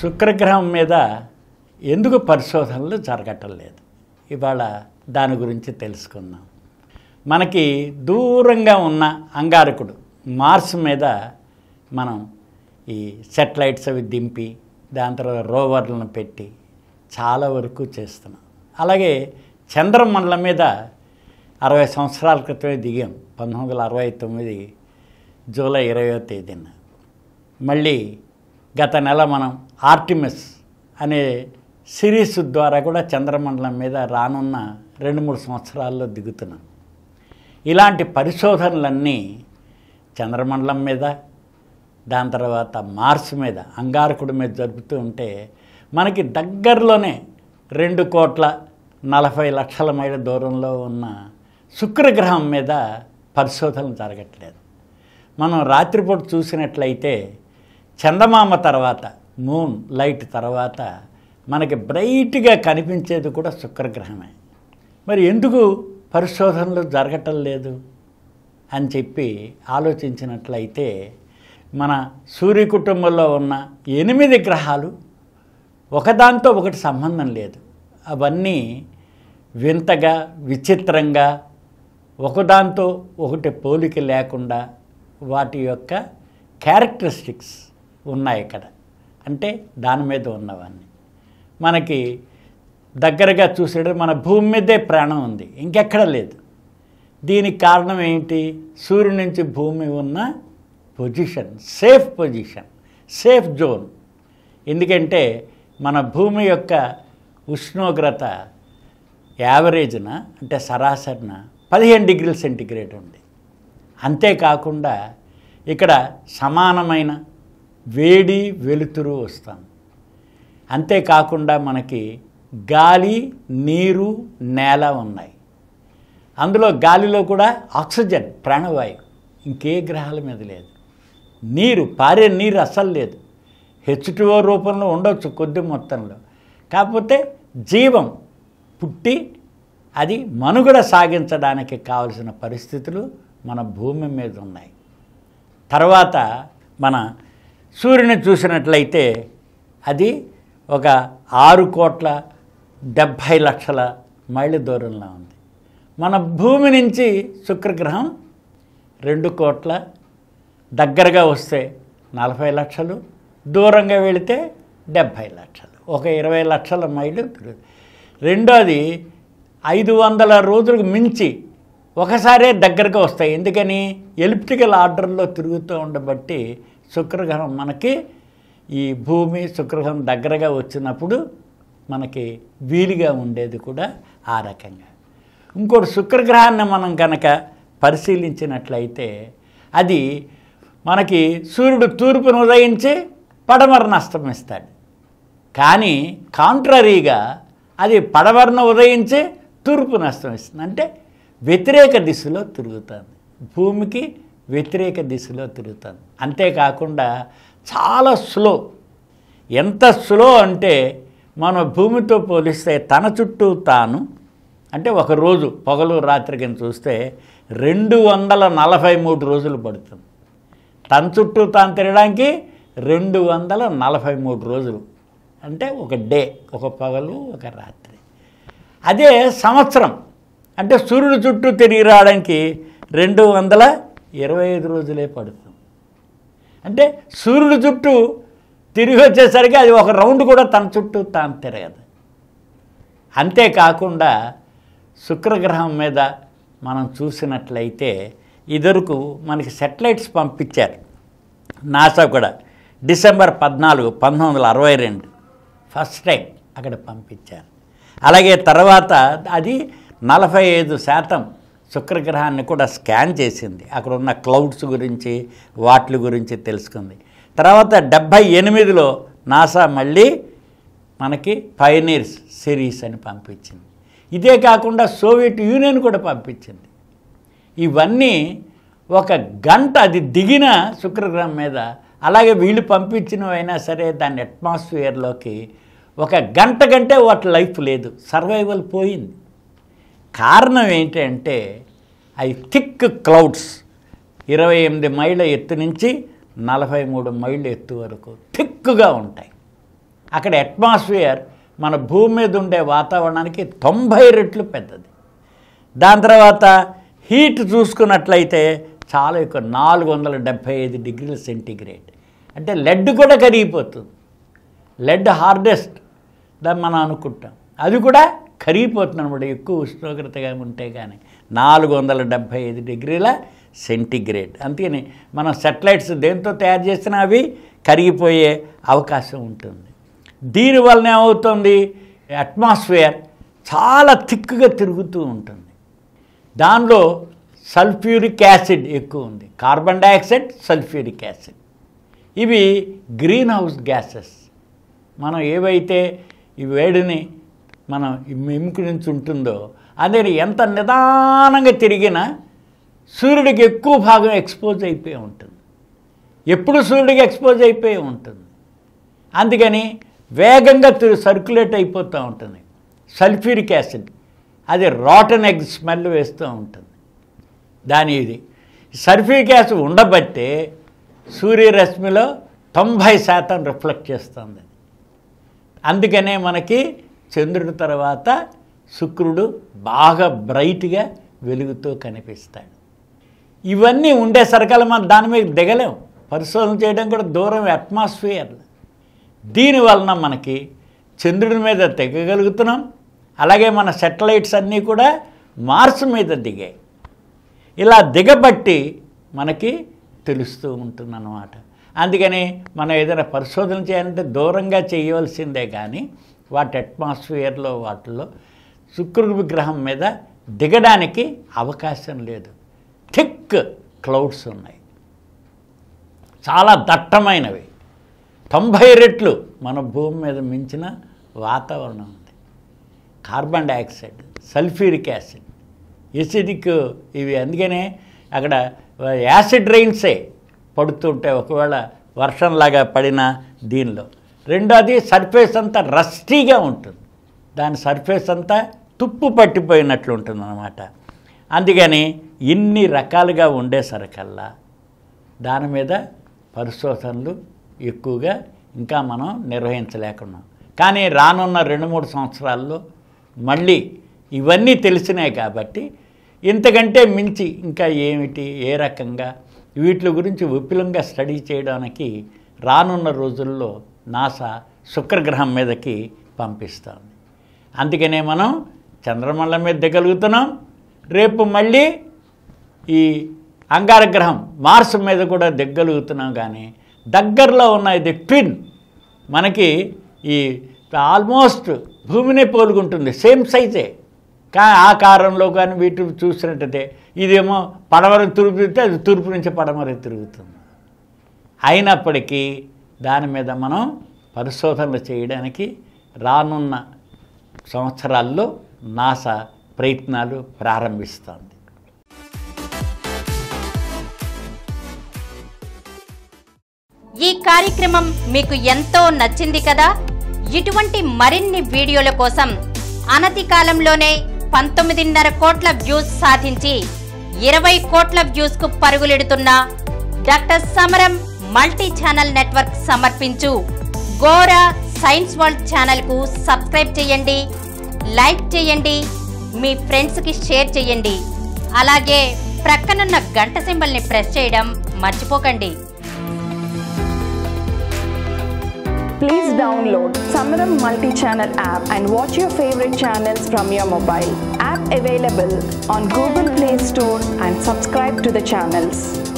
శుక్రగ్రహం మీద ఎందుకు పరిశోధనలు జరగటం లేదు ఇవాళ దాని గురించి తెలుసుకుందాం మనకి దూరంగా ఉన్న అంగారకుడు మార్స్ మీద మనం ఈ సెటిలైట్స్ అవి దింపి దాని తర్వాత రోవర్లను పెట్టి చాలా వరకు చేస్తున్నాం అలాగే చంద్రమండలం మీద అరవై సంవత్సరాల క్రితమే దిగాం పంతొమ్మిది వందల అరవై తొమ్మిది జూలై ఇరవయో తేదీన మళ్ళీ గత నెల మనం ఆర్టిమిస్ అనే సిరీస్ ద్వారా కూడా చంద్రమండలం మీద రానున్న రెండు మూడు సంవత్సరాల్లో దిగుతున్నాం ఇలాంటి పరిశోధనలన్నీ చంద్రమండలం మీద దాని తర్వాత మార్స్ మీద అంగారకుడి మీద జరుపుతూ ఉంటే మనకి దగ్గరలోనే రెండు కోట్ల నలభై లక్షల మైళ్ళ దూరంలో ఉన్న శుక్రగ్రహం మీద పరిశోధనలు జరగట్లేదు మనం రాత్రిపూట చూసినట్లయితే చందమామ తర్వాత మూన్ లైట్ తర్వాత మనకి బ్రైట్గా కనిపించేది కూడా శుక్రగ్రహమే మరి ఎందుకు పరిశోధనలు జరగటం లేదు అని చెప్పి ఆలోచించినట్లయితే మన సూర్య కుటుంబంలో ఉన్న ఎనిమిది గ్రహాలు ఒకదాంతో ఒకటి సంబంధం లేదు అవన్నీ వింతగా విచిత్రంగా ఒకదాంతో ఒకటి పోలిక లేకుండా వాటి యొక్క క్యారెక్టరిస్టిక్స్ ఉన్నాయి ఇక్కడ అంటే దాని మీద ఉన్నవన్నీ మనకి దగ్గరగా చూసేట మన భూమి మీదే ప్రాణం ఉంది ఇంకెక్కడ లేదు దీనికి కారణం ఏంటి సూర్యుడి నుంచి భూమి ఉన్న position safe position safe zone ఎందుకంటే మన భూమి యొక్క ఉష్ణోగ్రత యావరేజ్న అంటే సరాసరిన పదిహేను డిగ్రీల సెంటిగ్రేడ్ ఉంది అంతేకాకుండా ఇక్కడ సమానమైన వేడి వెలుతురు వస్తాం అంతేకాకుండా మనకి గాలి నీరు నేల ఉన్నాయి అందులో గాలిలో కూడా ఆక్సిజన్ ప్రాణవాయువు ఇంకే గ్రహాల మీద లేదు నీరు పారే నీరు అస్సలు లేదు హెచ్టుఓ రూపంలో ఉండొచ్చు కొద్ది మొత్తంలో కాకపోతే జీవం పుట్టి అది మనుగడ సాగించడానికి కావలసిన పరిస్థితులు మన భూమి మీద ఉన్నాయి తర్వాత మన సూర్యుని చూసినట్లయితే అది ఒక ఆరు కోట్ల డెబ్భై లక్షల మైళ్ళ దూరంలో ఉంది మన భూమి నుంచి శుక్రగ్రహం రెండు కోట్ల దగ్గరగా వస్తే నలభై లక్షలు దూరంగా వెళితే డెబ్భై లక్షలు ఒక ఇరవై లక్షల మైళ్ళు తిరుగు రెండోది ఐదు వందల రోజులకు మించి ఒకసారే దగ్గరగా వస్తాయి ఎందుకని ఎలిప్టికల్ ఆర్డర్లో తిరుగుతూ ఉండబట్టి శుక్రగ్రహం మనకి ఈ భూమి శుక్రగ్రహం దగ్గరగా వచ్చినప్పుడు మనకి వీలుగా ఉండేది కూడా ఆ రకంగా ఇంకోటి శుక్రగ్రహాన్ని మనం కనుక పరిశీలించినట్లయితే అది మనకి సూర్యుడు తూర్పును ఉదయించి పడమరను అస్తమిస్తాడు కానీ కాంట్రరీగా అది పడమరను ఉదయించి తూర్పును అస్తమిస్తుంది అంటే వ్యతిరేక దిశలో తిరుగుతుంది భూమికి వ్యతిరేక దిశలో తిరుగుతుంది అంతేకాకుండా చాలా స్లో ఎంత స్లో అంటే మన భూమితో పోలిస్తే తన చుట్టూ తాను అంటే ఒక రోజు పగలు రాత్రి కింద చూస్తే రెండు వందల నలభై మూడు రోజులు పడుతుంది తన చుట్టూ తాను తిరగడానికి రెండు వందల నలభై మూడు రోజులు అంటే ఒక డే ఒక పగలు ఒక రాత్రి అదే సంవత్సరం అంటే సూర్యుడు చుట్టూ తిరిగి రావడానికి రెండు వందల ఇరవై ఐదు రోజులే పడుతుంది అంటే సూర్యుడు చుట్టూ తిరిగి వచ్చేసరికి అది ఒక రౌండ్ కూడా తన చుట్టూ తాను తిరగదు అంతేకాకుండా శుక్రగ్రహం మీద మనం చూసినట్లయితే ఇదివరకు మనకి సెటిలైట్స్ పంపించారు నాసా కూడా డిసెంబర్ పద్నాలుగు పంతొమ్మిది వందల అరవై రెండు ఫస్ట్ టైం అక్కడ పంపించారు అలాగే తర్వాత అది నలభై ఐదు శాతం శుక్రగ్రహాన్ని కూడా స్కాన్ చేసింది అక్కడ ఉన్న క్లౌడ్స్ గురించి వాటి గురించి తెలుసుకుంది తర్వాత డెబ్భై ఎనిమిదిలో నాసా మళ్ళీ మనకి పైనీర్స్ సిరీస్ అని పంపించింది ఇదే కాకుండా సోవియట్ యూనియన్ కూడా పంపించింది ఇవన్నీ ఒక గంట అది దిగిన శుక్రగ్రహం మీద అలాగే వీళ్ళు పంపించినవైనా సరే దాని అట్మాస్ఫియర్లోకి ఒక గంట కంటే వాటి లైఫ్ లేదు సర్వైవల్ పోయింది కారణం ఏంటంటే అవి థిక్ క్లౌడ్స్ ఇరవై ఎనిమిది మైళ్ళ ఎత్తు నుంచి నలభై మూడు మైళ్ళ ఎత్తు వరకు థిక్గా ఉంటాయి అక్కడ అట్మాస్ఫియర్ మన భూమి మీద ఉండే వాతావరణానికి తొంభై రెట్లు పెద్దది దాని తర్వాత హీట్ చూసుకున్నట్లయితే చాలా ఎక్కువ నాలుగు వందల డెబ్భై ఐదు డిగ్రీల సెంటీగ్రేడ్ అంటే లెడ్ కూడా కరిగిపోతుంది లెడ్ హార్డెస్ట్ దాన్ని మనం అనుకుంటాం అది కూడా కరిగిపోతుంది అనమాట ఎక్కువ ఉష్ణోగ్రతగా ఉంటే కానీ నాలుగు వందల డెబ్భై ఐదు డిగ్రీల సెంటీగ్రేడ్ అందుకని మనం సెటిలైట్స్ దేంతో తయారు చేసినా అవి కరిగిపోయే అవకాశం ఉంటుంది దీనివలన ఏమవుతుంది అట్మాస్ఫియర్ చాలా థిక్గా తిరుగుతూ ఉంటుంది దానిలో సల్ఫ్యూరిక్ యాసిడ్ ఎక్కువ ఉంది కార్బన్ డైఆక్సైడ్ సల్ఫ్యూరిక్ యాసిడ్ ఇవి గ్రీన్ హౌస్ గ్యాసెస్ మనం ఏవైతే ఈ వేడిని మనం ఈ ఎముక నుంచి ఉంటుందో అదే ఎంత నిదానంగా తిరిగినా సూర్యుడికి ఎక్కువ భాగం ఎక్స్పోజ్ అయిపోయి ఉంటుంది ఎప్పుడు సూర్యుడికి ఎక్స్పోజ్ అయిపోయి ఉంటుంది అందుకని వేగంగా తిరు సర్క్యులేట్ అయిపోతూ ఉంటుంది సల్ఫ్యూరిక్ యాసిడ్ అది రాటన్ ఎగ్ స్మెల్ వేస్తూ ఉంటుంది దాని ఇది సల్ఫ్యూరిక్ యాసిడ్ ఉండబట్టే సూర్యరశ్మిలో తొంభై శాతం రిఫ్లెక్ట్ చేస్తుంది అది అందుకనే మనకి చంద్రుడి తర్వాత శుక్రుడు బాగా బ్రైట్గా వెలుగుతూ కనిపిస్తాడు ఇవన్నీ ఉండేసరికల్లా మనం దాని మీద దిగలేం పరిశోధన చేయడం కూడా దూరం అట్మాస్ఫియర్ దీనివలన మనకి చంద్రుడి మీద దిగగలుగుతున్నాం అలాగే మన సెటిలైట్స్ అన్నీ కూడా మార్స్ మీద దిగాయి ఇలా దిగబట్టి మనకి తెలుస్తూ ఉంటుందన్నమాట అందుకని మనం ఏదైనా పరిశోధన చేయాలంటే దూరంగా చేయవలసిందే కానీ వాటి అట్మాస్ఫియర్లో వాటిల్లో శుక్రుడి విగ్రహం మీద దిగడానికి అవకాశం లేదు థిక్ క్లౌడ్స్ ఉన్నాయి చాలా దట్టమైనవి తొంభై రెట్లు మన భూమి మీద మించిన వాతావరణం ఉంది carbon dioxide sulphuric acid acidic ఇవి అందుకనే అక్కడ యాసిడ్ రైన్సే పడుతుంటాయి ఒకవేళ వర్షంలాగా పడిన దీనిలో రెండోది సర్ఫేస్ అంతా రస్టీగా ఉంటుంది దాని సర్ఫేస్ అంతా తుప్పు పట్టిపోయినట్లు ఉంటుంది అన్నమాట అందుకని ఇన్ని రకాలుగా ఉండేసరికల్లా దాని మీద పరిశోధనలు ఎక్కువగా ఇంకా మనం నిర్వహించలేకున్నాం కానీ రానున్న రెండు మూడు సంవత్సరాల్లో మళ్ళీ ఇవన్నీ తెలిసినాయి కాబట్టి ఇంతకంటే మించి ఇంకా ఏమిటి ఏ రకంగా వీటి గురించి విపులంగా స్టడీ చేయడానికి రానున్న రోజుల్లో నాసా శుక్రగ్రహం మీదకి పంపిస్తుంది అందుకనే మనం చంద్రమండలం మీద దిగలుగుతున్నాం రేపు మళ్ళీ ఈ అంగారగ్రహం మార్స్ మీద కూడా దిగ్గలుగుతున్నాం కానీ దగ్గరలో ఉన్న ఇది ట్విన్ మనకి ఈ ఆల్మోస్ట్ భూమినే పోలుకుంటుంది సేమ్ సైజే కా ఆకారంలో కానీ వీటి చూసినట్టయితే ఇదేమో పడమర తూర్పు తిరిగితే అది తూర్పు నుంచి పడమర తిరుగుతుంది అయినప్పటికీ దాని మీద మనం పరిశోధనలు చేయడానికి రానున్న సంవత్సరాల్లో నాసా ప్రయత్నాలు ప్రారంభిస్తోంది ఈ కార్యక్రమం మీకు ఎంతో నచ్చింది కదా ఇటువంటి మరిన్ని వీడియోల కోసం అనతి కాలంలోనే పంతొమ్మిదిన్నర కోట్ల వ్యూస్ సాధించి ఇరవై కోట్ల వ్యూస్ కు పరుగులెడుతున్న doctor Samaram multi channel network సమర్పించు గోరా సైన్స్ వరల్డ్ ఛానల్ కు సబ్స్క్రైబ్ చేయండి లైక్ చేయండి మీ ఫ్రెండ్స్ కి షేర్ చేయండి అలాగే ప్రక్కనున్న గంట సింబల్ ని ప్రెస్ చేయడం మర్చిపోకండి Please download Samaram multi-channel app and watch your favorite channels from your mobile. App available on Google Play Store and subscribe to the channels.